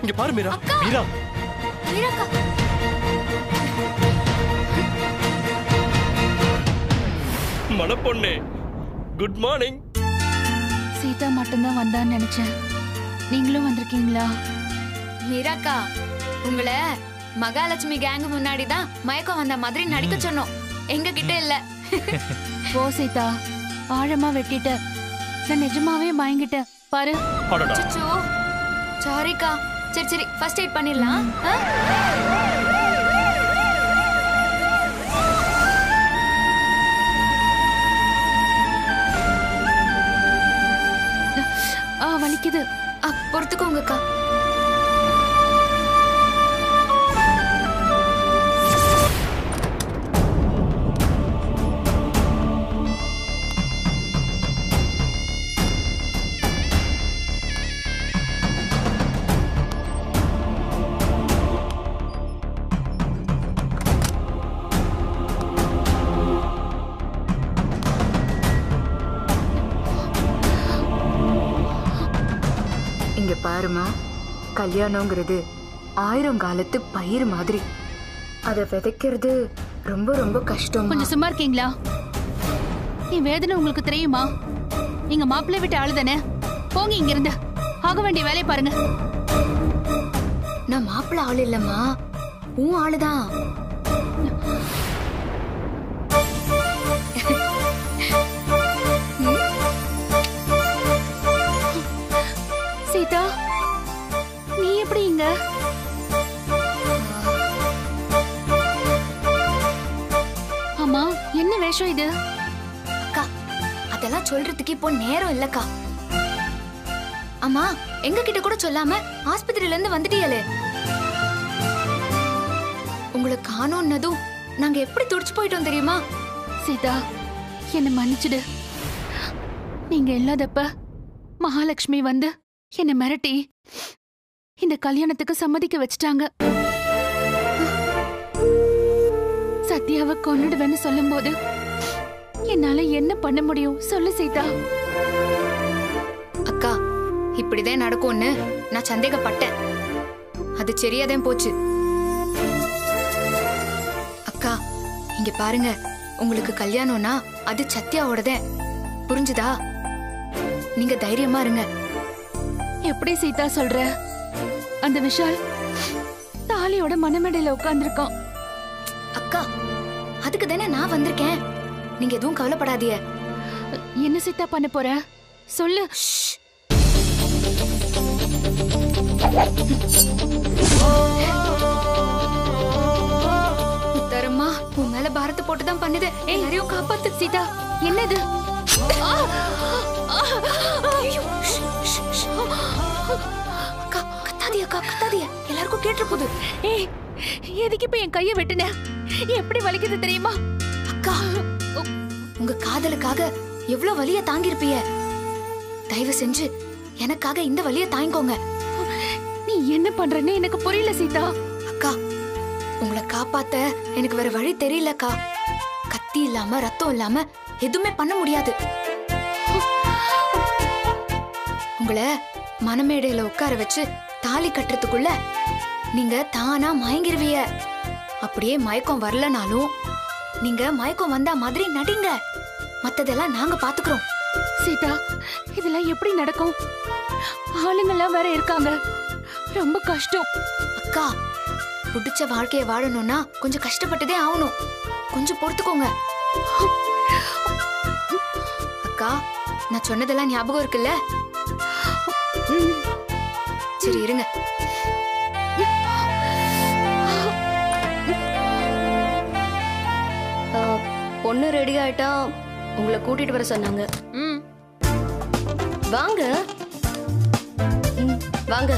இங்க பாரு மீரா அக்கா. மீரா மீராக்கா மணப்பொண்ணே குட் மார்னிங் சீதா மட்டும்தான் வந்தான்னு நினைச்சேன் நீங்களும் வந்திருக்கீங்களா மீராக்கா உங்களை மகாலட்சுமி கேங் முன்னாடி தான் மயக்கம் வந்த மாதிரி நடிக்க சொன்னோம் எங்க கிட்ட இல்ல போ சீதா ஆழமா வெட்டிட்ட நான் நிஜமாவே பயங்கிட்டேன் பாரு அடடா அச்சோ சாரிக்கா சரி சரி ஃபர்ஸ்ட் எய்ட் பண்ணிடலாம் ஆ? ஆ வலிக்குது ஆ, பொறுத்துக்கோங்கக்கா இங்க பாருமா கல்யாணங்கிறது ஆயிரம் காலத்து பயிர் மாதிரி அதை விதைக்கிறது ரொம்ப ரொம்ப கஷ்டம் கொஞ்சம் சும்மா இருக்கீங்களா என் வேதனை உங்களுக்கு தெரியுமா நீங்க மாப்பிள்ளை விட்டு ஆளு தானே போங்க இங்க இருந்து ஆக வேண்டிய வேலையை பாருங்க நான் மாப்பிள்ள ஆள் இல்லம்மா உன் ஆளுதான் சீதா நீ எப்படி இங்க ஆமா என்ன வேஷம் இது அக்கா அதெல்லாம் சொல்றதுக்கு இப்போ நேரம் இல்லக்கா அம்மா எங்க கிட்ட கூட சொல்லாம ஆஸ்பத்திரியில இருந்து வந்துட்டியலே உங்களை காணோன்னதும் நாங்க எப்படி துடிச்சு போயிட்டோம் தெரியுமா சீதா என்ன மன்னிச்சிடு நீங்க இல்லாதப்ப மகாலட்சுமி வந்து என்ன மிரட்டி இந்த கல்யாணத்துக்கு சம்மதிக்க வச்சுட்டாங்க சத்யாவை கொன்னுடுவேன்னு சொல்லும்போது என்னால என்ன பண்ண முடியும் சொல்லு சீதா அக்கா இப்படிதான் நடக்கும்னு நான் சந்தேகப்பட்டேன் அது சரியாதான் போச்சு அக்கா இங்க பாருங்க உங்களுக்கு கல்யாணம்னா அது சத்யாவோடதே புரிஞ்சுதா நீங்க தைரியமா இருங்க எப்படி சீதா சொல்ற அந்த விஷால் தாலியோட மனமேடையில உட்கார்ந்திருக்கான் அக்கா அதுக்கு தானே நான் வந்திருக்கேன் நீங்க எதுவும் கவலைப்படாதீங்க என்ன சீதா பண்ண போற சொல்லு உத்தரமா உன் மேல பாரத்தை போட்டு தான் பண்ணுது ஏய் யாரையும் காப்பாத்து சீதா என்னது ஐயோ, ஷ், ஷ், ஷ். அக்கா கத்தாதிய அக்கா கத்தாதிய எல்லாருக்கும் கேட்டு போகுது ஏய் எதுக்கு இப்ப என் கைய வெட்டுன எப்படி வலிக்குது தெரியுமா அக்கா உ- உங்க காதலுக்காக எவ்வளவு வலிய தாங்கியிருப்பீய தயவு செஞ்சு எனக்காக இந்த வலிய தாங்கிக்கோங்க நீ என்ன பண்றன்னு எனக்கு புரியல சீதா அக்கா உங்களை காப்பாத்த எனக்கு வேற வழி தெரியலக்கா கத்தி இல்லாம ரத்தம் இல்லாம எதுவுமே பண்ண முடியாது உங்களை மனமேடையில உட்கார வச்சு தாலி கட்டுறதுக்குள்ள நீங்க தானா மயங்கிருவீய அப்படியே மயக்கம் வரலனாலும் நீங்க மயக்கம் வந்தா மாதிரி நடிங்க மத்ததெல்லாம் நாங்க பாத்துக்கிறோம் சீதா இதெல்லாம் எப்படி நடக்கும் ஆளுங்கெல்லாம் வேற இருக்காங்க ரொம்ப கஷ்டம் அக்கா பிடிச்ச வாழ்க்கைய வாழணும்னா கொஞ்சம் கஷ்டப்பட்டுதே ஆகணும் கொஞ்சம் பொறுத்துக்கோங்க அக்கா நான் சொன்னதெல்லாம் ஞாபகம் இருக்குல்ல ம், சரி இருங்க பொண்ணு ரெடி ஆயிட்டா உங்களை கூட்டிட்டு வர சொன்னாங்க ம் வாங்க ம், வாங்க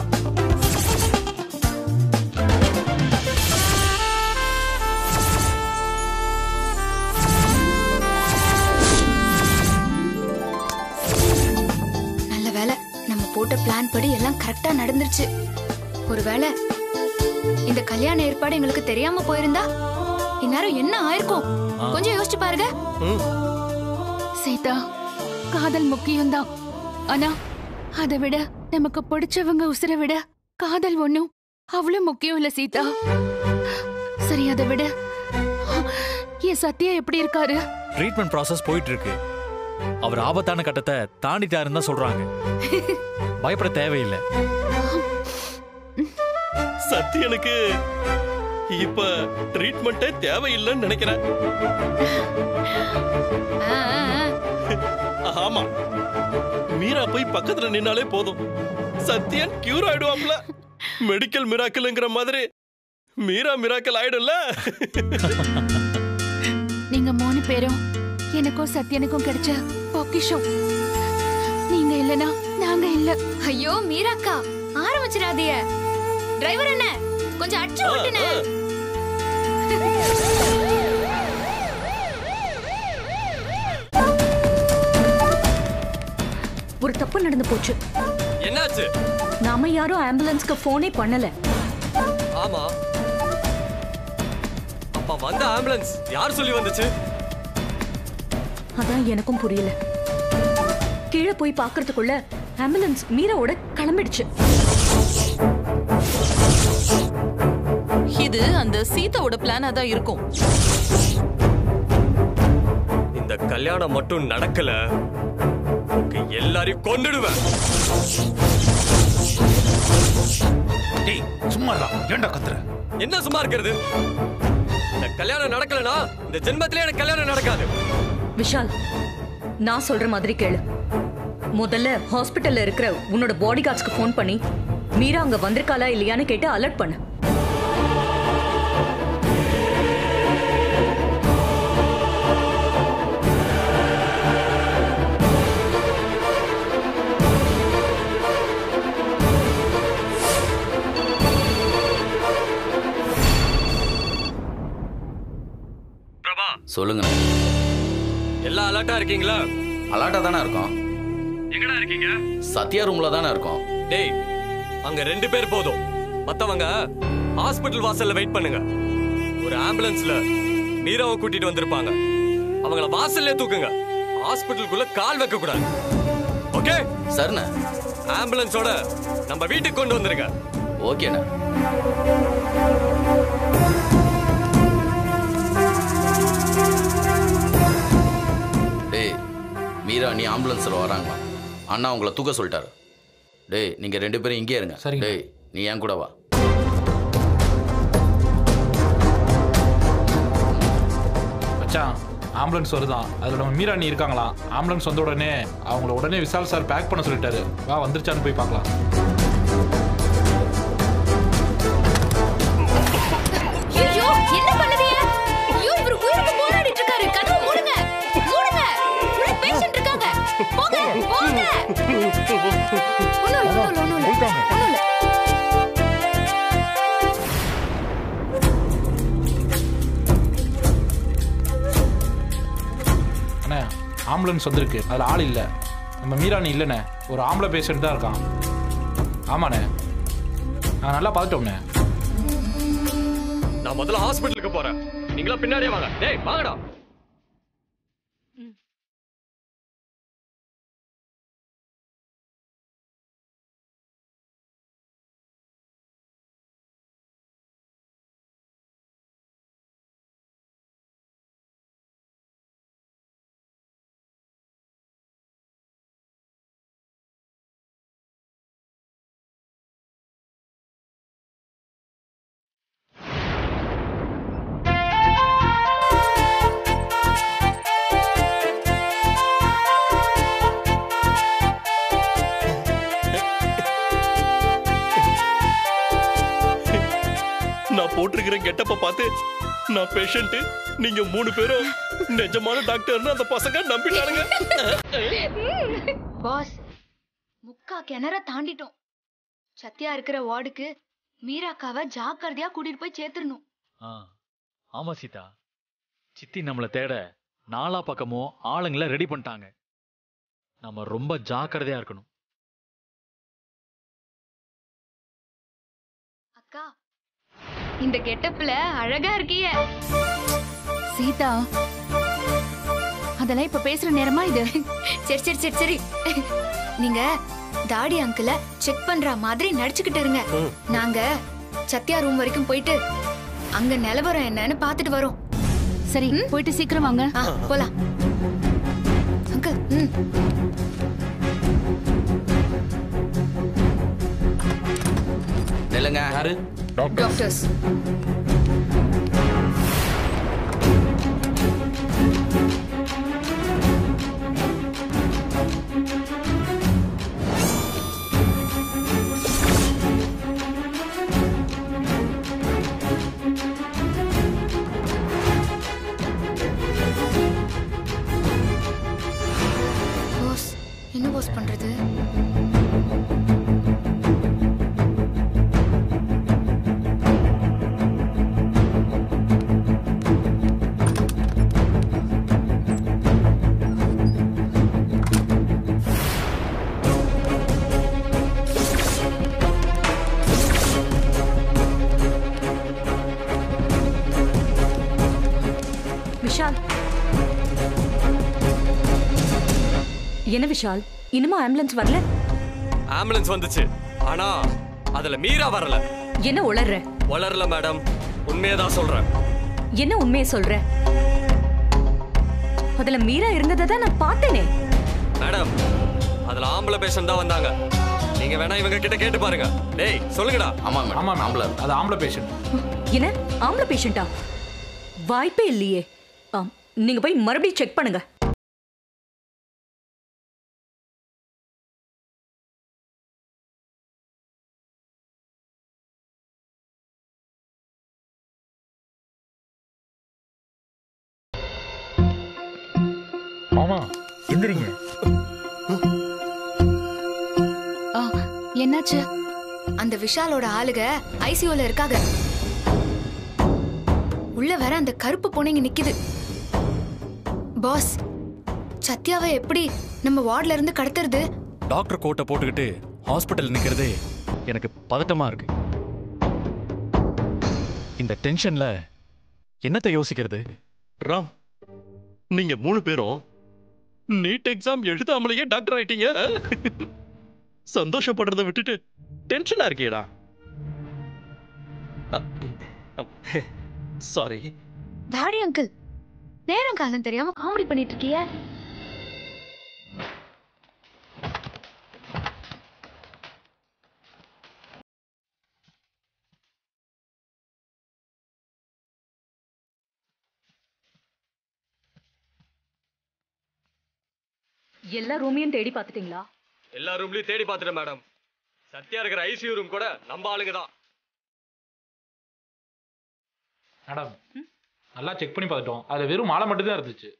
நல்ல வேலை நம்ம போட்ட பிளான் படி எல்லாம் கரெக்டா நடந்துருச்சு ஒருவேளை இந்த கல்யாண ஏற்பாடு எங்களுக்கு தெரியாம போயிருந்தா இந்நேரம் என்ன ஆயிருக்கும் கொஞ்சம் யோசிச்சு பாருங்க ம் சீதா காதல் முக்கியம்தான் ஆனா அதை விட நமக்கு பிடிச்சவங்க உசுரை விட காதல் ஒண்ணும் அவ்வளவு முக்கியம் இல்ல சீதா சரி அதை விட என் சத்யா எப்படி இருக்காரு ட்ரீட்மெண்ட் ப்ராசஸ் போயிட்டு இருக்கு அவர் ஆபத்தான கட்டத்தை தாண்டிட்டாருன்னு தான் சொல்றாங்க பயப்பட தேவையில்லை சத்யனுக்கு இப்ப ட்ரீட்மெண்ட்டே தேவையில்லைன்னு நினைக்கிறேன் ஆ, ஆ, ஆ. ஆமா மீரா போய் பக்கத்துல நின்னாலே போதும் சத்யன் கியூர் ஆயிடுவாப்ல மெடிக்கல் மிராக்கல்ங்கிற மாதிரி மீரா மிராக்கல் ஆயிடும்ல நீங்க மூணு பேரும் எனக்கும் சத்யனுக்கும் கிடைச்ச பொக்கிஷம் நீங்க இல்லனா நாங்க இல்ல ஐயோ மீராக்கா ஆரம்பிச்சிடாதீய டிரைவர் என்ன கொஞ்சம் அடிச்சு ஓட்டுன ஒரு தப்பு நடந்து போச்சு என்னாச்சு நாம யாரும் ஆம்புலன்ஸ்க்கு போனே பண்ணல ஆமா அப்ப வந்த ஆம்புலன்ஸ் யார் சொல்லி வந்துச்சு அதான் எனக்கும் புரியல கீழே போய் பார்க்கறதுக்குள்ள ஆம்புலன்ஸ் மீராவோட கிளம்பிடுச்சு இது அந்த சீதாவோட பிளானா தான் இருக்கும் இந்த கல்யாணம் மட்டும் நடக்கல உங்க எல்லாரையும் கொன்னுடுவேன் டேய் சும்மா இருடா. ஏன்டா கத்துற என்ன சும்மா இருக்கிறது இந்த கல்யாணம் நடக்கலனா இந்த ஜென்மத்திலே எனக்கு கல்யாணம் நடக்காது விஷால் நான் சொல்ற மாதிரி கேளு முதல்ல ஹாஸ்பிட்டல்ல இருக்கிற உன்னோட பாடி கார்ட்ஸ்க்கு ஃபோன் பண்ணி மீரா அங்க வந்திருக்காளா இல்லையான்னு கேட்டு அலர்ட் பண்ணு பிரபா சொல்லுங்க எல்லாம் அலர்ட்டா இருக்கீங்களா அலாட்டா தானே இருக்கோம் எங்கடா இருக்கீங்க சத்யா ரூம்ல தானே இருக்கோம் டேய் அங்க ரெண்டு பேர் போதும் மத்தவங்க ஹாஸ்பிடல் வாசல்ல வெயிட் பண்ணுங்க ஒரு ஆம்புலன்ஸ்ல மீராவை கூட்டிட்டு வந்திருப்பாங்க அவங்கள வாசல்லே தூக்குங்க ஹாஸ்பிடலுக்குள்ள கால் வைக்க கூடாது ஓகே சரிண்ணே ஆம்புலன்ஸோட நம்ம வீட்டுக்கு கொண்டு வந்துருங்க ஓகேண்ணே டேய் மீரா நீ ஆம்புலன்ஸில் வராங்களா அண்ணா உங்களை தூக்க சொல்லிட்டாரு டேய் நீங்கள் ரெண்டு பேரும் இங்கே இருங்க சரிங்க. டேய் நீ என் கூட வா மச்சான் ஆம்புலன்ஸ் வருதான் அதுல நம்ம மீரா நீ இருக்காங்களா ஆம்புலன்ஸ் வந்த உடனே அவங்கள உடனே விசால் சார் பேக் பண்ண சொல்லிட்டாரு வா வந்துருச்சான்னு போய் பார்க்கலாம் ஐயோ என்ன பண்ணுதீங்க ஐயோ இவர் உயிருக்கு போராடிட்டு இருக்காரு கதவு மூடுங்க மூடுங்க உள்ள பேஷண்ட் இருக்காங்க போங்க போங்க ஒண்ணும் இல்ல ஒண்ணும் இல்ல ஒண்ணும் இல்ல ஒண்ணும் இல்ல அண்ணே ஆம்புலன்ஸ் வந்திருக்கு அதுல ஆள் இல்ல நம்ம மீரா நீ இல்லைண்ணே ஒரு ஆம்பளை பேஷண்ட் தான் இருக்கான் ஆமாண்ணே நான் நல்லா பார்த்துட்டோம்ண்ணே நான் முதல்ல ஹாஸ்பிடலுக்கு போறேன் நீங்களா பின்னாடியே வாங்க டேய் வாங்கடா நான் போட்டிருக்கிற கெட்டப்ப பார்த்து நான் பேஷண்ட் நீங்க மூணு பேரும் நிஜமான டாக்டர்னு அந்த பசங்க நம்பிட்டானுங்க பாஸ் முக்கா கிணற தாண்டிட்டோம் சத்யா இருக்கிற வார்டுக்கு மீராக்காவை ஜாக்கிரதையா கூட்டிட்டு போய் சேர்த்துடணும் ஆ ஆமா சீதா சித்தி நம்மளை தேட நாலா பக்கமும் ஆளுங்களை ரெடி பண்ணிட்டாங்க நம்ம ரொம்ப ஜாக்கிரதையா இருக்கணும் அக்கா இந்த கெட்டப்ல அழகா இருக்கிய சீதா அதெல்லாம் இப்ப பேசுற நேரமா இது சரி சரி சரி சரி நீங்க தாடி அங்கிள செக் பண்ற மாதிரி நடிச்சுக்கிட்டு இருங்க நாங்க சத்யா ரூம் வரைக்கும் போயிட்டு அங்க நிலவரம் என்னன்னு பாத்துட்டு வரோம் சரி போயிட்டு சீக்கிரம் வாங்க ஆ போலாம் அங்கிள் ம் நில்லுங்க யாரு டாக்டர்ஸ் பாஸ் என்ன பாஸ் பண்றது விஷால் என்ன விஷால் இன்னுமா ஆம்புலன்ஸ் வரல ஆம்புலன்ஸ் வந்துச்சு ஆனா அதுல மீரா வரல என்ன உளர்ற வளரல மேடம் உண்மையதான் சொல்றேன் என்ன உண்மையை சொல்ற அதுல மீரா இருந்ததை தான் நான் பார்த்தேனே மேடம் அதுல ஆம்பளை பேஷண்ட் தான் வந்தாங்க நீங்க வேணா இவங்க கிட்ட கேட்டு பாருங்க டேய் சொல்லுங்கடா ஆமா மேடம் ஆமா ஆம்பளை அது ஆம்பளை பேஷண்ட் என்ன ஆம்பளை பேஷண்டா வாய்ப்பே இல்லையே ஆம், நீங்க போய் மறுபடியும் செக் பண்ணுங்க ஆமா எந்திரிங்க ஆ, என்னாச்சு அந்த விஷாலோட ஆளுக ஐசியூல இருக்காங்க உள்ள வர அந்த கருப்பு பொண்ணுங்க நிக்குது பாஸ் சத்யாவை எப்படி நம்ம வார்ட்ல இருந்து கடத்துறது டாக்டர் கோட்டை போட்டுக்கிட்டு ஹாஸ்பிட்டல் நிக்கிறதே எனக்கு பதட்டமா இருக்கு இந்த டென்ஷன்ல என்னத்தை யோசிக்கிறது ராம் நீங்க மூணு பேரும் நீட் எக்ஸாம் எழுதாமலேயே டாக்டர் ஆயிட்டீங்க சந்தோஷப்படுறதை விட்டுட்டு டென்ஷனா இருக்கேடா சாரி தாடி அங்கிள் நேரம் காலம் தெரியாம காமெடி பண்ணிட்டு இருக்கிய எல்லா ரூமையும் தேடி பார்த்துட்டீங்களா எல்லா ரூம்லயும் தேடி பார்த்துட்டேன் மேடம் சத்யா இருக்கிற ஐசியூ ரூம் கூட நம்ம ஆளுங்க தான் மேடம் நல்லா செக் பண்ணி பார்த்துட்டோம் அது வெறும் மாலை மட்டும் தான் இருந்துச்சு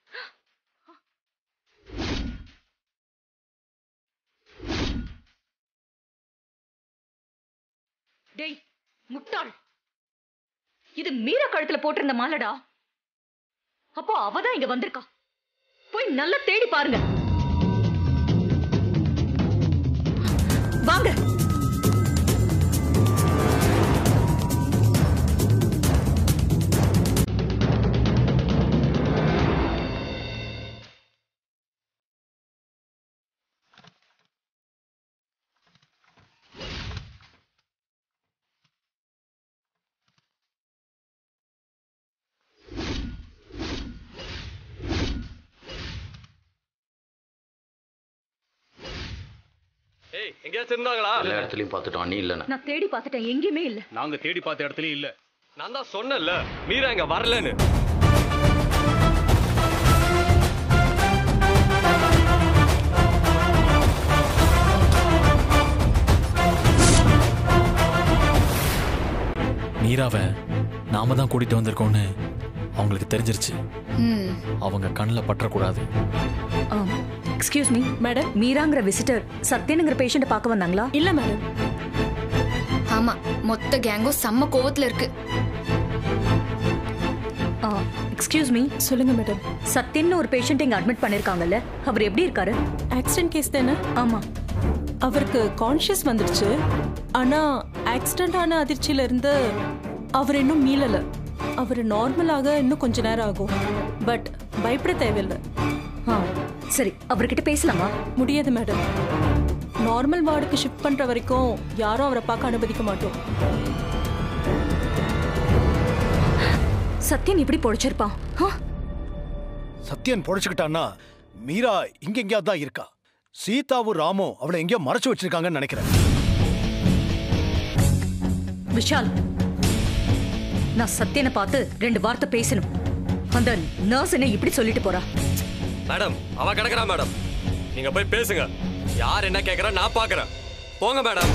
டேய் முட்டாள் இது மீரா கழுத்துல போட்டிருந்த மாலடா அப்போ அவதான் இங்க வந்திருக்கா போய் நல்லா தேடி பாருங்க வாங்க ஏய் எங்கேயாச்சும் இருந்தாங்களா எல்லா இடத்துலயும் பார்த்துட்டோம் நீ இல்லைண்ணே நான் தேடி பார்த்துட்டேன் எங்கேயுமே இல்ல நாங்க தேடி பார்த்த இடத்துலயும் இல்ல நான் தான் சொன்னேன்ல மீரா இங்க வரலன்னு மீராவை நாம தான் கூட்டிட்டு வந்திருக்கோம்னு அவங்களுக்கு தெரிஞ்சிருச்சு ம் அவங்க கண்ணில் பற்றக்கூடாது எக்ஸ்கியூஸ் மீ மேடம் மீராங்கிற விசிட்டர் சத்யனுங்கிற பேஷண்ட்டை பார்க்க வந்தாங்களா இல்ல மேடம் ஆமா மொத்த கேங்கும் செம்ம கோவத்துல இருக்கு எக்ஸ்கியூஸ் மீ சொல்லுங்க மேடம் சத்யன்னு ஒரு பேஷண்ட் இங்க அட்மிட் பண்ணிருக்காங்கல்ல அவர் எப்படி இருக்காரு ஆக்சிடென்ட் கேஸ் தானே ஆமா அவருக்கு கான்ஷியஸ் வந்துடுச்சு ஆனா ஆக்சிடென்ட் ஆன அதிர்ச்சியில இருந்து அவர் இன்னும் மீளல அவர் நார்மலாக இன்னும் கொஞ்ச நேரம் ஆகும் பட் பயப்பட தேவையில்லை ஆ சரி அவர்கிட்ட பேசலாமா முடியாது மேடம் நார்மல் வார்டுக்கு ஷிஃப்ட் பண்ற வரைக்கும் யாரும் அவரை பார்க்க அனுமதிக்க மாட்டோம் சத்யன் எப்படி பொழைச்சிருப்பான் ஆ? சத்யன் பொழைச்சுக்கிட்டான்னா மீரா இங்க எங்கேயாவது தான் இருக்கா சீதாவும் ராமும் அவளை எங்கேயோ மறைச்சு வச்சிருக்காங்கன்னு நினைக்கிறேன் விஷால் நான் சத்யனை பார்த்து ரெண்டு வார்த்தை பேசணும் அந்த நர்ஸ் என்ன இப்படி சொல்லிட்டு போறா மேடம் அவ கிடக்குறா மேடம் நீங்க போய் பேசுங்க யார் என்ன கேக்குறா நான் பாக்குறேன் போங்க மேடம்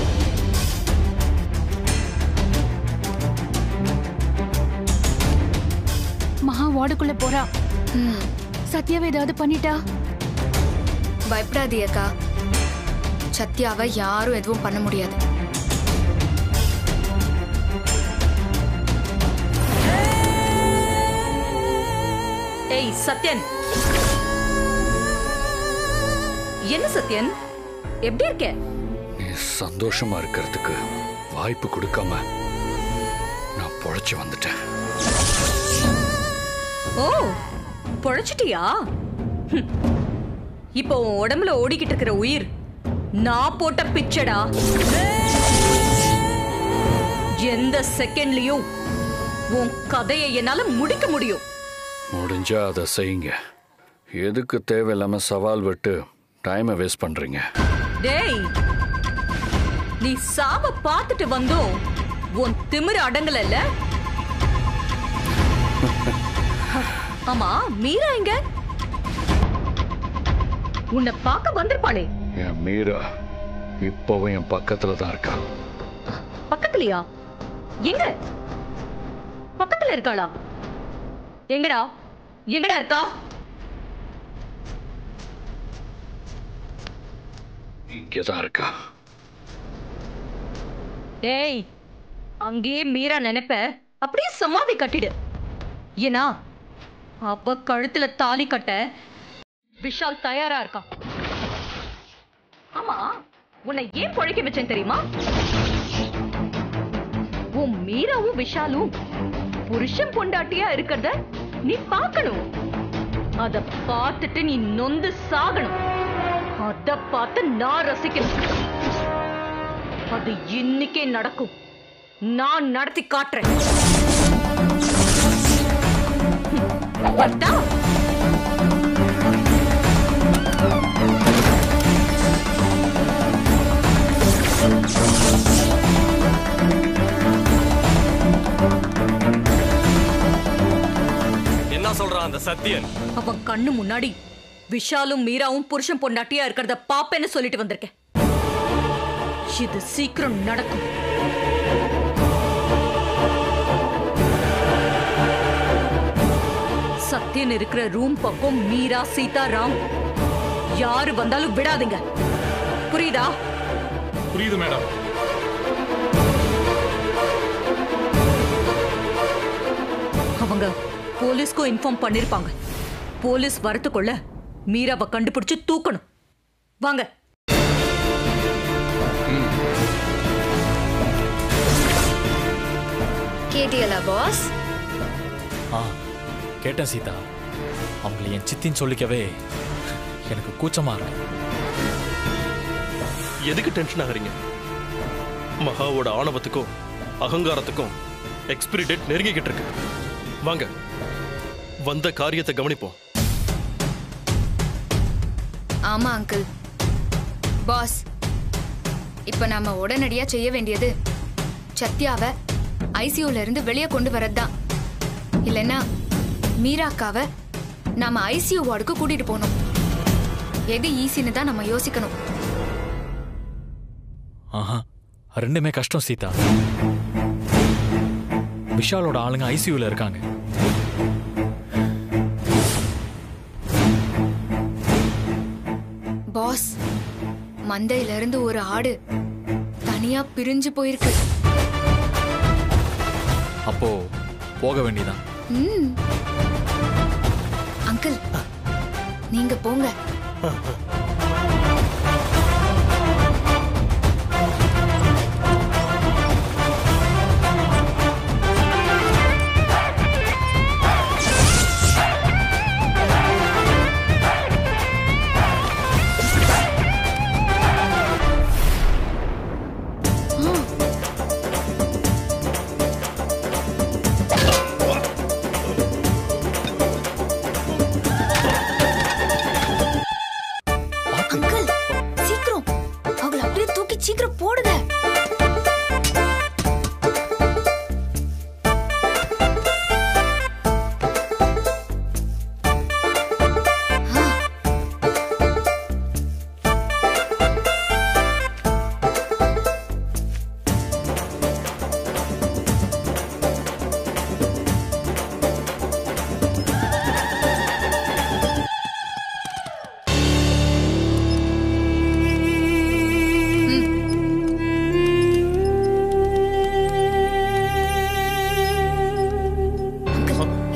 மகா வார்டுக்குள்ள போறா சத்யாவை ஏதாவது பண்ணிட்டா பயப்படாதீயக்கா சத்யாவை யாரும் எதுவும் பண்ண முடியாது ஏய் சத்யன் என்ன சத்யன் எப்படி இருக்க நீ சந்தோஷமா இருக்கிறதுக்கு வாய்ப்பு கொடுக்காம நான் பொழைச்சு வந்துட்டேன் ஓ பொழைச்சிட்டியா ஹம். இப்போ உன் உடம்புல ஓடிக்கிட்டு இருக்கிற உயிர் நான் போட்ட பிச்சடா எந்த செகண்ட்லயும் உன் கதையை என்னால முடிக்க முடியும் முடிஞ்சா அதை செய்யுங்க எதுக்கு தேவையில்லாம சவால் விட்டு டைமை வேஸ்ட் பண்றீங்க டேய் நீ சாவ பார்த்துட்டு வந்தும் உன் திமிரு அடங்கலல்ல ஆமா மீரா எங்க உன்னை பார்க்க வந்திருப்பாளே என் மீரா இப்போவும் என் பக்கத்துல தான் இருக்கா பக்கத்துலயா எங்க பக்கத்துல இருக்காளா எங்கடா எங்கடா இருக்கா இங்கதான் இருக்கா டேய் அங்கேயே மீரா நினைப்ப அப்படியே சமாதி கட்டிடு ஏன்னா அவ கழுத்துல தாலி கட்ட விஷால் தயாரா இருக்கான் ஆமா உன்னை ஏன் பொழைக்க வச்சேன் தெரியுமா உன் மீராவும் விஷாலும் புருஷன் பொண்டாட்டியா இருக்கிறத நீ பார்க்கணும் அத பார்த்துட்டு நீ நொந்து சாகணும் அத பார்த்து நான் ரசிக்கணும் அது இன்னைக்கே நடக்கும் நான் நடத்தி காட்டுறேன் வந்தா? என்ன சொல்றான் அந்த சத்தியன் அவன் கண்ணு முன்னாடி விஷாலும் மீராவும் புருஷன் பொண்டாட்டியா இருக்கிறத பாப்பேன்னு சொல்லிட்டு வந்திருக்கேன் இது சீக்கிரம் நடக்கும் சத்யன் இருக்கிற ரூம் பக்கம் மீரா சீதா ராம் யாரு வந்தாலும் விடாதீங்க புரியுதா புரியுது மேடம் அவங்க போலீஸ்க்கும் இன்ஃபார்ம் பண்ணிருப்பாங்க போலீஸ் வரத்துக்குள்ள மீராவை கண்டுபிடிச்சு தூக்கணும் வாங்க கேட்டியலா பாஸ் ஆ கேட்டேன் சீதா அவங்களை என் சித்தின்னு சொல்லிக்கவே எனக்கு கூச்சமா இருக்கு எதுக்கு டென்ஷன் ஆகுறீங்க மகாவோட ஆணவத்துக்கும் அகங்காரத்துக்கும் எக்ஸ்பிரி டேட் நெருங்கிக்கிட்டு இருக்கு வாங்க வந்த காரியத்தை கவனிப்போம் ஆமா அங்கிள் பாஸ் இப்ப நாம உடனடியா செய்ய வேண்டியது சத்யாவை ஐசியூல இருந்து வெளியே கொண்டு வரதுதான் இல்லைன்னா மீராக்காவை நாம ஐசியூ வார்டுக்கு கூட்டிட்டு போகணும் எது ஈஸின்னு தான் நம்ம யோசிக்கணும் ஆஹா ரெண்டுமே கஷ்டம் சீதா விஷாலோட ஆளுங்க ஐசியூல இருக்காங்க பாஸ் மந்தையில இருந்து ஒரு ஆடு தனியா பிரிஞ்சு போயிருக்கு அப்போ போக வேண்டியதான் ம். அங்கிள் நீங்க போங்க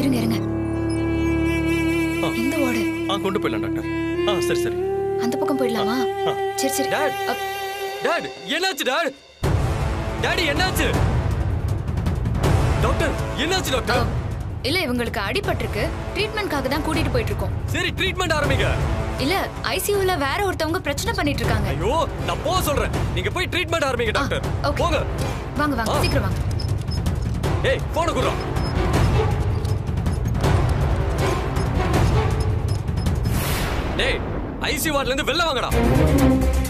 இருங்க இருங்க இந்த வார்டு ஆ கொண்டு போயிடலாம் டாக்டர் ஆ சரி சரி அந்த பக்கம் போயிடலாமா சரி சரி அப்- டாட் என்னாச்சு டாட் டாடி என்னாச்சு டாக்டர் என்னாச்சு டாக்டர் இல்ல இவங்களுக்கு அடிபட்டிருக்கு ட்ரீட்மெண்ட்காக தான் கூட்டிட்டு போயிட்டு இருக்கோம் சரி ட்ரீட்மெண்ட் ஆரம்பிங்க இல்ல ஐசியூல வேற ஒருத்தவங்க பிரச்சனை பண்ணிட்டு இருக்காங்க ஐயோ நான் போக சொல்றேன் நீங்க போய் ட்ரீட்மெண்ட் ஆரம்பிங்க டாக்டர் போங்க வாங்க வாங்க ஆ. சீக்கிரம் வாங்க ஏய் போன குடுறா டேய் ஐசி வார்ட்ல இருந்து வெளில வாங்கடா